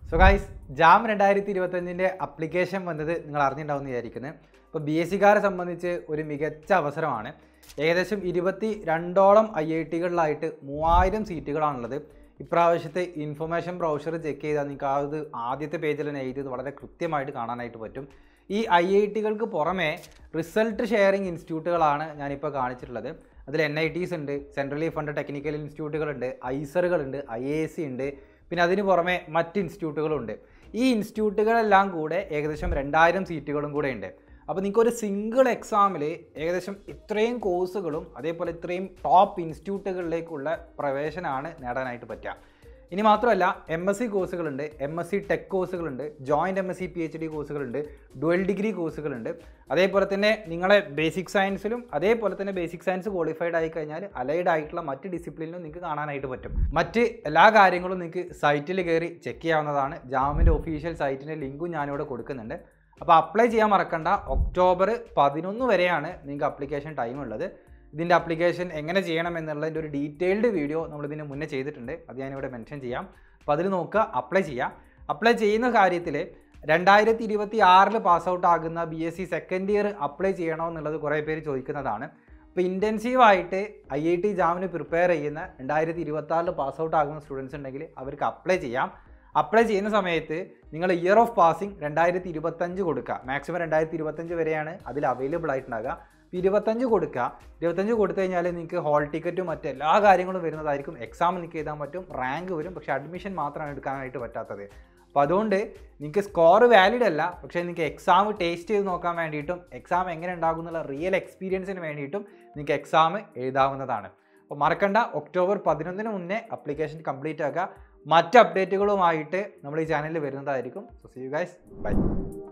so guys jam രണ്ടായിരത്തി ഇരുപത്തഞ്ചിൻ്റെ application വന്നത് നിങ്ങൾ അറിഞ്ഞിട്ടുണ്ടാവും എന്ന് വിചാരിക്കുന്നത് ഇപ്പോൾ ബി എസ് സിക്കാരെ സംബന്ധിച്ച് ഒരു മികച്ച അവസരമാണ് ഏകദേശം ഇരുപത്തി രണ്ടോളം ഐ ഐ ടികളിലായിട്ട് മൂവായിരം സീറ്റുകളാണുള്ളത് ഇപ്രാവശ്യത്തെ ഇൻഫർമേഷൻ ബ്രൗഷർ ചെക്ക് ചെയ്താൽ നിങ്ങൾക്ക് ആ ഇത് ആദ്യത്തെ പേജിൽ തന്നെ എഴുതിയത് വളരെ കൃത്യമായിട്ട് കാണാനായിട്ട് പറ്റും ഈ ഐ ഐ ടികൾക്ക് പുറമെ റിസൾട്ട് ഷെയറിംഗ് ഇൻസ്റ്റിറ്റ്യൂട്ടുകളാണ് ഞാനിപ്പോൾ കാണിച്ചിട്ടുള്ളത് അതിൽ എൻ ഐ ടീസ് ഉണ്ട് സെൻട്രലി ഫണ്ട് ടെക്നിക്കൽ ഇൻസ്റ്റിറ്റ്യൂട്ടുകളുണ്ട് ഐസറുകളുണ്ട് ഐ എ സി ഉണ്ട് പിന്നെ അതിന് പുറമെ മറ്റ് ഇൻസ്റ്റിറ്റ്യൂട്ടുകളുണ്ട് ഈ ഇൻസ്റ്റിറ്റ്യൂട്ടുകളെല്ലാം കൂടെ ഏകദേശം രണ്ടായിരം സീറ്റുകളും കൂടെ ഉണ്ട് അപ്പോൾ നിങ്ങൾക്ക് ഒരു സിംഗിൾ എക്സാമിൽ ഏകദേശം ഇത്രയും കോഴ്സുകളും അതേപോലെ ഇത്രയും ടോപ്പ് ഇൻസ്റ്റിറ്റ്യൂട്ടുകളിലേക്കുള്ള പ്രവേശനമാണ് നേടാനായിട്ട് പറ്റുക ഇനി മാത്രമല്ല എം എസ് സി കോഴ്സുകളുണ്ട് എം എസ് സി ടെക് കോഴ്സുകളുണ്ട് joint M S C P H D കോഴ്സുകളുണ്ട് ഡുവൽ ഡിഗ്രി കോഴ്സുകളുണ്ട് അതേപോലെ തന്നെ നിങ്ങളെ ബേസിക് സയൻസിലും അതേപോലെ തന്നെ ബേസിക് സയൻസ് ക്വാളിഫൈഡ് ആയി കഴിഞ്ഞാൽ അലൈഡ് ആയിട്ടുള്ള മറ്റ് ഡിസിപ്ലിനിലും നിങ്ങൾക്ക് കാണാനായിട്ട് പറ്റും മറ്റ് എല്ലാ കാര്യങ്ങളും നിങ്ങൾക്ക് സൈറ്റിൽ കയറി ചെക്ക് ചെയ്യാവുന്നതാണ് ജാമിൻ്റെ ഒഫീഷ്യൽ സൈറ്റിൻ്റെ ലിങ്കും ഞാനിവിടെ കൊടുക്കുന്നുണ്ട് അപ്പോൾ അപ്ലൈ ചെയ്യാൻ മറക്കണ്ട ഒക്ടോബർ പതിനൊന്ന് വരെയാണ് നിങ്ങൾക്ക് അപ്ലിക്കേഷൻ ടൈം ഉള്ളത് ഇതിൻ്റെ അപ്ലിക്കേഷൻ എങ്ങനെ ചെയ്യണം എന്നുള്ളതിൻ്റെ ഒരു ഡീറ്റെയിൽഡ് വീഡിയോ നമ്മൾ ഇതിന് മുന്നേ ചെയ്തിട്ടുണ്ട് അത് ഞാനിവിടെ മെൻഷൻ ചെയ്യാം അപ്പോൾ അതിൽ നോക്കുക അപ്ലൈ ചെയ്യാം അപ്ലൈ ചെയ്യുന്ന കാര്യത്തിൽ രണ്ടായിരത്തി ഇരുപത്തി ആറിൽ പാസ് ഔട്ട് ആകുന്ന B S C second year apply ചെയ്യണോ എന്നുള്ളത് കുറേ പേര് ചോദിക്കുന്നതാണ് അപ്പോൾ ഇൻറ്റൻസീവായിട്ട് ഐ ഐ ടി ജാമിന് പ്രിപ്പയർ ചെയ്യുന്ന രണ്ടായിരത്തി ഇരുപത്തി ആറിൽ പാസ് ഔട്ട് ആകുന്ന സ്റ്റുഡൻസ് ഉണ്ടെങ്കിൽ അവർക്ക് അപ്ലൈ ചെയ്യാം അപ്ലൈ ചെയ്യുന്ന സമയത്ത് നിങ്ങൾ ഇയർ ഓഫ് പാസിംഗ് രണ്ടായിരത്തി ഇരുപത്തഞ്ച് കൊടുക്കുക മാക്സിമം രണ്ടായിരത്തി ഇരുപത്തഞ്ച് വരെയാണ് അതിൽ അവൈലബിൾ ആയിട്ടുണ്ടാകുക അപ്പോൾ ഇരുപത്തഞ്ച് കൊടുക്കുക ഇരുപത്തഞ്ച് കൊടുത്തു കഴിഞ്ഞാൽ നിങ്ങൾക്ക് ഹോൾ ടിക്കറ്റും മറ്റെല്ലാ കാര്യങ്ങളും വരുന്നതായിരിക്കും എക്സാം നിങ്ങൾക്ക് എഴുതാൻ പറ്റും റാങ്ക് വരും പക്ഷേ അഡ്മിഷൻ മാത്രമാണ് എടുക്കാനായിട്ട് പറ്റാത്തത് അപ്പോൾ അതുകൊണ്ട് നിങ്ങൾക്ക് സ്കോർ വാലിഡ് അല്ല പക്ഷേ നിങ്ങൾക്ക് എക്സാം ടേസ്റ്റ് ചെയ്ത് നോക്കാൻ വേണ്ടിയിട്ടും എക്സാം എങ്ങനെ ഉണ്ടാകും എന്നുള്ള റിയൽ എക്സ്പീരിയൻസിന് വേണ്ടിയിട്ടും നിങ്ങൾക്ക് എക്സാം എഴുതാവുന്നതാണ് അപ്പോൾ മറക്കണ്ട ഒക്ടോബർ പതിനൊന്നിന് മുന്നേ അപ്ലിക്കേഷൻ കംപ്ലീറ്റ് ആക്കുക മറ്റ് അപ്ഡേറ്റുകളുമായിട്ട് നമ്മൾ ഈ ചാനലിൽ വരുന്നതായിരിക്കും so see you guys by